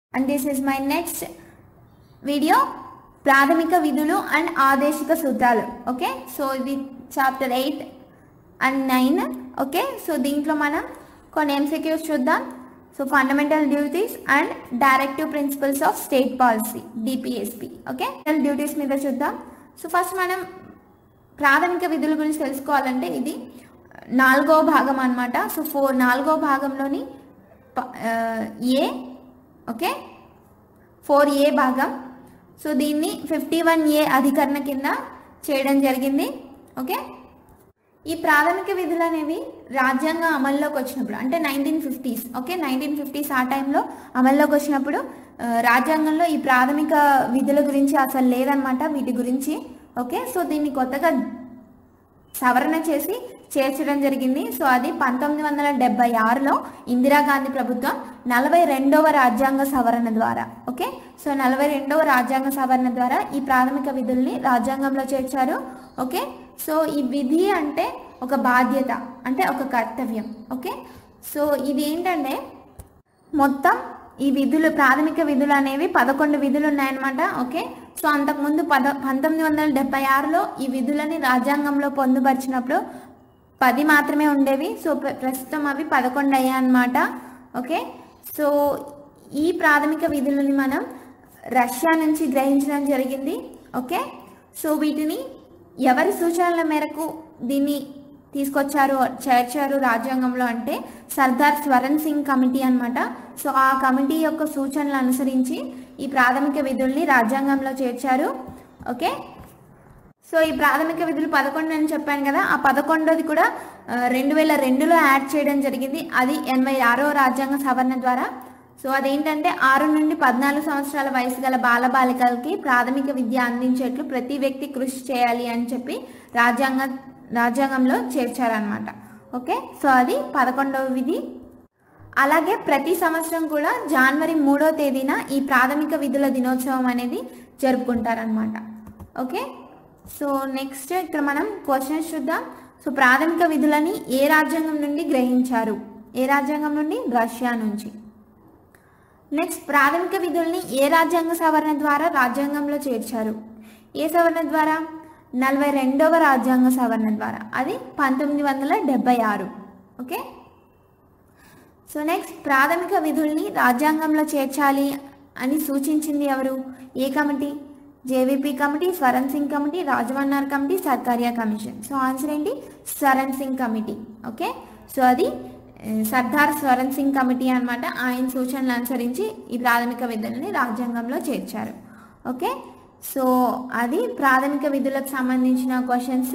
and this is my next video ప్రాథమిక విధులు and ఆదేశిక సూత్రాలు ఓకే సో ఇది chapter eight and nine okay so దీంట్లో మనం కొన్ని ఎంసీక్యూస్ చూద్దాం so fundamental duties and directive principles of state policy DPSP okay duties మీద చూద్దాం సో ఫస్ట్ మనం ప్రాథమిక విధుల గురించి తెలుసుకోవాలంటే ఇది నాలుగో భాగం అన్నమాట సో ఫోర్ నాలుగో భాగంలోని ప- ఆ, ఏ ఓకే ఫోర్ ఏ భాగం సో దీన్ని ఫిఫ్టీ వన్ ఏ అధికరణ కింద చేయడం జరిగింది ఓకే ఈ ప్రాథమిక విధులు అనేవి రాజ్యాంగం అమల్లోకి వచ్చినప్పుడు అంటే nineteen fifties okay nineteen fifties ఆ టైంలో అమల్లోకి వచ్చినప్పుడు ఆ, రాజ్యాంగంలో ఈ ప్రాథమిక విధుల గురించి అసలు లేదనమాట వీటి గురించి ఓకే సో దీన్ని కొత్తగా సవరణ చేసి చేర్చడం జరిగింది సో అది పంతొమ్మిది వందల డెబ్బై ఆరులో ఇందిరాగాంధీ ప్రభుత్వం నలభై రెండవ రాజ్యాంగ సవరణ ద్వారా ఓకే సో నలభై రెండవ రాజ్యాంగ సవరణ ద్వారా ఈ ప్రాథమిక విధుల్ని రాజ్యాంగంలో చేర్చారు ఓకే సో ఈ విధి అంటే ఒక బాధ్యత అంటే ఒక కర్తవ్యం ఓకే సో ఇది ఏంటంటే మొత్తం ఈ విధులు ప్రాథమిక విధులు అనేవి పదకొండు విధులు ఉన్నాయన్నమాట ఓకే సో అంతకుముందు పద పంతొమ్మిది వందల డెబ్బై ఆరులో ఈ విధులని రాజ్యాంగంలో పొందుపరిచినప్పుడు పది మాత్రమే ఉండేవి సో ప్ర- ప్రస్తుతం అవి పదకొండు అయ్యాయన్నమాట ఓకే సో ఈ ప్రాథమిక విధులని మనం రష్యా నుంచి గ్రహించడం జరిగింది ఓకే సో వీటిని ఎవరి సూచనల మేరకు దీన్ని తీసుకొచ్చారు చేర్చారు రాజ్యాంగంలో అంటే సర్దార్ స్వరణ్ సింగ్ కమిటీ అన్నమాట సో ఆ కమిటీ యొక్క సూచనలు అనుసరించి ఈ ప్రాథమిక విధుల్ని రాజ్యాంగంలో చేర్చారు ఓకే సో ఈ ప్రాథమిక విధులు పదకొండు అని చెప్పాను కదా ఆ పదకొండోది కూడా రెండు వేల రెండులో యాడ్ చేయడం జరిగింది అది ఎనభై ఆరో రాజ్యాంగ సవరణ ద్వారా సో అదేంటంటే ఆరు నుండి పద్నాలుగు సంవత్సరాల వయసు గల బాలబాలికలకి ప్రాథమిక విద్య అందించేట్లు ప్రతి వ్యక్తి కృషి చేయాలి అని చెప్పి రాజ్యాంగ రాజ్యాంగంలో చేర్చారనమాట ఓకే సో అది పదకొండవ విధి అలాగే ప్రతి సంవత్సరం కూడా జనవరి మూడో తేదీన ఈ ప్రాథమిక విధుల దినోత్సవం అనేది జరుపుకుంటారనమాట ఓకే సో నెక్స్ట్ ఇక్కడ మనం క్వశ్చన్స్ చూద్దాం సో ప్రాథమిక విధులని ఏ రాజ్యాంగం నుండి గ్రహించారు ఏ రాజ్యాంగం నుండి రష్యా నుంచి నెక్స్ట్ ప్రాథమిక విధుల్ని ఏ రాజ్యాంగ సవరణ ద్వారా రాజ్యాంగంలో చేర్చారు ఏ సవరణ ద్వారా నలభై రెండవ రాజ్యాంగ సవరణ ద్వారా అది పంతొమ్మిది వందల డెబ్బై ఆరు ఓకే సో నెక్స్ట్ ప్రాథమిక విధుల్ని రాజ్యాంగంలో చేర్చాలి అని సూచించింది ఎవరు ఏ committee JVP committee Swaran Singh committee Rajamannar committee Sarkaria commission so answer ఏంటి Swaran Singh committee okay so అది ఏ, సర్దార్ స్వరణ్ సింగ్ కమిటీ అన్నమాట ఆయన సూచనలు అనుసరించి ఈ ప్రాథమిక విధులని రాజ్యాంగంలో చేర్చారు ఓకే సో అది ప్రాథమిక విధులకు సంబంధించిన క్వశ్చన్స్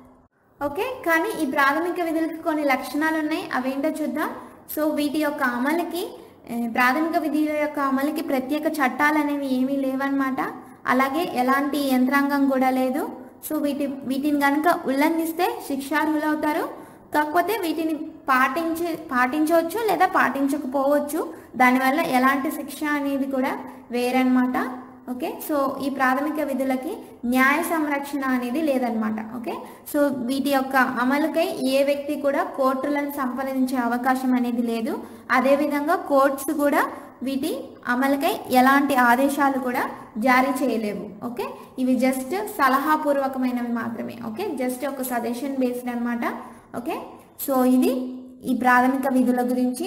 ఓకే కానీ ఈ ప్రాథమిక విధులకి కొన్ని లక్షణాలు ఉన్నాయి అవేంటో చూద్దాం సో వీటి యొక్క అమలుకి ఏ, ప్రాథమిక విధుల యొక్క అమలుకి ప్రత్యేక చట్టాలు అనేవి ఏమీ లేవన్నమాట అలాగే ఎలాంటి యంత్రాంగం కూడా లేదు సో వీటి వీటిని కనుక ఉల్లంఘిస్తే శిక్షార్హులు అవుతారు కాకపోతే వీటిని పాటించి పాటించవచ్చు లేదా పాటించకపోవచ్చు దానివల్ల ఎలాంటి శిక్ష అనేది కూడా వేరనమాట ఓకే సో ఈ ప్రాథమిక విధులకి న్యాయ సంరక్షణ అనేది లేదనమాట ఓకే సో వీటి యొక్క అమలుకై ఏ వ్యక్తి కూడా కోర్టులను సంప్రదించే అవకాశం అనేది లేదు అదేవిధంగా కోర్ట్స్ కూడా వీటి అమలుకై ఎలాంటి ఆదేశాలు కూడా జారీ చేయలేవు ఓకే ఇవి జస్ట్ సలహాపూర్వకమైనవి మాత్రమే ఓకే జస్ట్ ఒక సజెషన్ బేస్డ్ అన్నమాట ఓకే సో ఇది ఈ ప్రాథమిక విధుల గురించి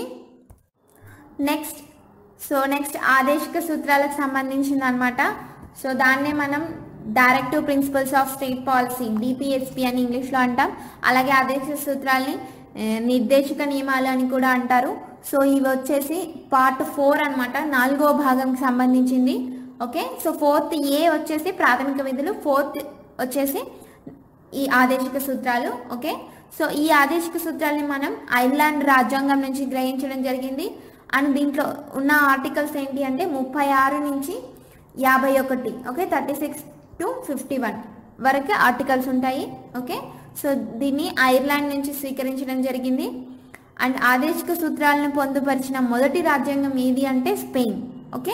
నెక్స్ట్ సో నెక్స్ట్ ఆదేశిక సూత్రాలకు సంబంధించింది అనమాట సో దాన్నే మనం directive principles of state policy DPSP అని ఇంగ్లీష్లో అంటాం అలాగే ఆదేశిక సూత్రాల్ని ఏ, నిర్దేశక నియమాలు అని కూడా అంటారు సో ఇవి వచ్చేసి పార్ట్ ఫోర్ అన్నమాట నాలుగో భాగంకి సంబంధించింది ఓకే సో ఫోర్త్ ఏ వచ్చేసి ప్రాథమిక విధులు ఫోర్త్ వచ్చేసి ఈ ఆదేశిక సూత్రాలు ఓకే సో ఈ ఆదేశిక సూత్రాల్ని మనం ఐర్లాండ్ రాజ్యాంగం నుంచి గ్రహించడం జరిగింది అండ్ దీంట్లో ఉన్న ఆర్టికల్స్ ఏంటి అంటే ముప్పై ఆరు నుంచి యాభై ఒకటి okay thirty six to fifty one వరకు ఆర్టికల్స్ ఉంటాయి ఓకే సో దీన్ని ఐర్లాండ్ నుంచి స్వీకరించడం జరిగింది అండ్ ఆదేశిక సూత్రాలను పొందుపరిచిన మొదటి రాజ్యాంగం ఏది అంటే స్పెయిన్ ఓకే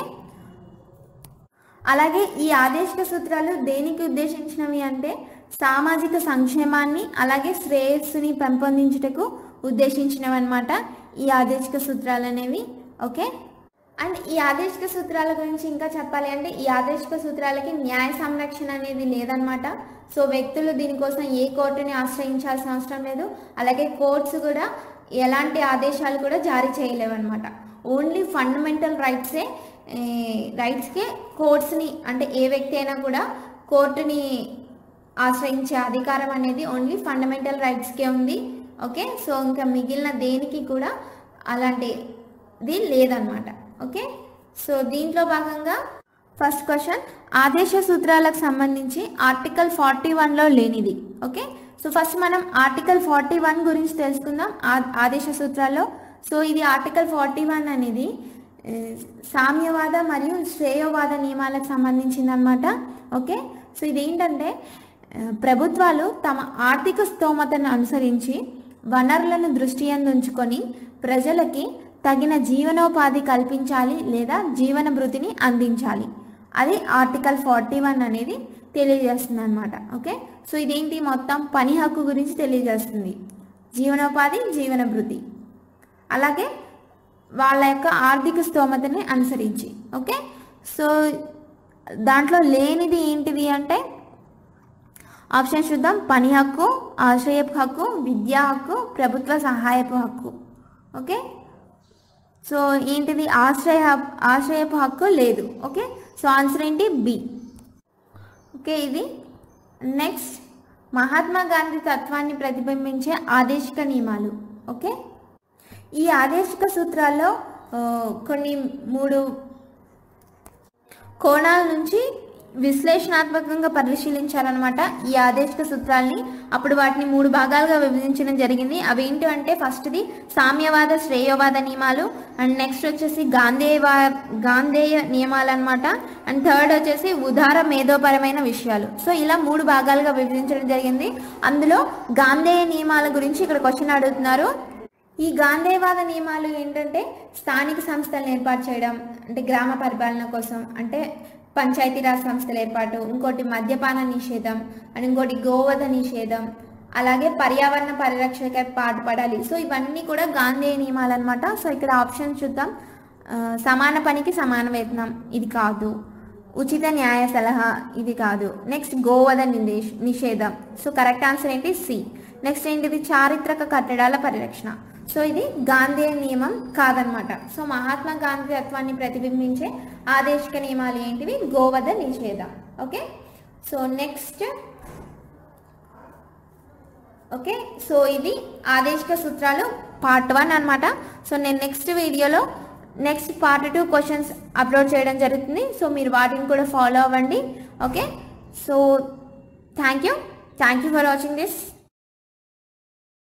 అలాగే ఈ ఆదేశిక సూత్రాలు దేనికి ఉద్దేశించినవి అంటే సామాజిక సంక్షేమాన్ని అలాగే శ్రేయస్సుని పెంపొందించుటకు ఉద్దేశించినవి అనమాట ఈ ఆదేశిక సూత్రాలు అనేవి ఓకే అండ్ ఈ ఆదేశిక సూత్రాల గురించి ఇంకా చెప్పాలి అంటే ఈ ఆదేశిక సూత్రాలకి న్యాయ సంరక్షణ అనేది లేదనమాట సో వ్యక్తులు దీనికోసం ఏ కోర్టుని ఆశ్రయించాల్సిన అవసరం లేదు అలాగే కోర్ట్స్ కూడా ఎలాంటి ఆదేశాలు కూడా జారీ చేయలేవన్నమాట ఓన్లీ ఫండమెంటల్ రైట్సే రైట్స్కే కోర్ట్స్ని అంటే ఏ వ్యక్తి అయినా కూడా కోర్టుని ఆశ్రయించే అధికారం అనేది ఓన్లీ ఫండమెంటల్ రైట్స్కే ఉంది ఓకే సో ఇంకా మిగిలిన దేనికి కూడా అలాంటిది లేదనమాట ఓకే సో దీంట్లో భాగంగా ఫస్ట్ క్వశ్చన్ ఆదేశ సూత్రాలకు సంబంధించి ఆర్టికల్ ఫార్టీ వన్లో లేనిది ఓకే సో ఫస్ట్ మనం ఆర్టికల్ ఫార్టీ వన్ గురించి తెలుసుకుందాం ఆ- ఆదేశ సూత్రాల్లో సో ఇది ఆర్టికల్ ఫార్టీ వన్ అనేది ఏ, సామ్యవాద మరియు శ్రేయోవాద నియమాలకు సంబంధించిందనమాట ఓకే సో ఇదేంటంటే ఆ, ప్రభుత్వాలు తమ ఆర్థిక స్తోమతను అనుసరించి వనరులను దృష్టి ఉంచుకొని ప్రజలకి తగిన జీవనోపాధి కల్పించాలి లేదా జీవన భృతిని అందించాలి అది ఆర్టికల్ ఫార్టీ వన్ అనేది తెలియజేస్తుంది అనమాట ఓకే సో ఇదేంటి మొత్తం పని హక్కు గురించి తెలియజేస్తుంది జీవనోపాధి జీవన భృతి అలాగే వాళ్ళ యొక్క ఆర్థిక స్తోమతని అనుసరించి ఓకే సో దాంట్లో లేనిది ఏంటిది అంటే ఆప్షన్ చూద్దాం పని హక్కు ఆశ్రయపు హక్కు విద్యా హక్కు ప్రభుత్వ సహాయపు హక్కు ఓకే సో ఏంటిది ఆశ్రయ ఆశ్రయపు హక్కు లేదు ఓకే సో ఆన్సర్ ఏంటి బి ఓకే ఇది నెక్స్ట్ మహాత్మా గాంధీ తత్వాన్ని ప్రతిబింబించే ఆదేశిక నియమాలు ఓకే ఈ ఆదేశిక సూత్రాల్లో ఆ, కొన్ని మూడు కోణాల నుంచి విశ్లేషణాత్మకంగా పరిశీలించారనమాట ఈ ఆదేశిక సూత్రాల్ని అప్పుడు వాటిని మూడు భాగాలుగా విభజించడం జరిగింది అవి ఏంటి అంటే ఫస్ట్ది సామ్యవాద శ్రేయోవాద నియమాలు అండ్ నెక్స్ట్ వచ్చేసి గాంధేయవా గాంధేయ నియమాలు అనమాట అండ్ థర్డ్ వచ్చేసి ఉదార మేధోపరమైన విషయాలు సో ఇలా మూడు భాగాలుగా విభజించడం జరిగింది అందులో గాంధేయ నియమాల గురించి ఇక్కడ క్వశ్చన్ అడుగుతున్నారు ఈ గాంధేయవాద నియమాలు ఏంటంటే స్థానిక సంస్థలను ఏర్పాటు చేయడం అంటే గ్రామ పరిపాలన కోసం అంటే పంచాయతీరాజ్ సంస్థల ఏర్పాటు ఇంకోటి మద్యపాన నిషేధం అండ్ ఇంకోటి గోవధ నిషేధం అలాగే పర్యావరణ పరిరక్షణకై పాటుపడాలి సో ఇవన్నీ కూడా గాంధేయ నియమాలు అనమాట సో ఇక్కడ ఆప్షన్ చూద్దాం ఆ, సమాన పనికి సమాన వేతనం ఇది కాదు ఉచిత న్యాయ సలహా ఇది కాదు నెక్స్ట్ గోవధ నిదేశ్ నిషేధం సో కరెక్ట్ ఆన్సర్ ఏంటి సి నెక్స్ట్ ఏంటిది చారిత్రక కట్టడాల పరిరక్షణ సో ఇది గాంధీ నియమం కాదనమాట సో మహాత్మా గాంధీ తత్వాన్ని ప్రతిబింబించే ఆదేశిక నియమాలు ఏంటివి గోవధ నిషేధం okay so next okay so ఇది ఆదేశిక సూత్రాలు పార్ట్ వన్ అన్నమాట సో నేను నెక్స్ట్ వీడియోలో next part two questions upload చేయడం జరుగుతుంది సో మీరు వాటిని కూడా ఫాలో అవ్వండి okay so thank you thank you for watching this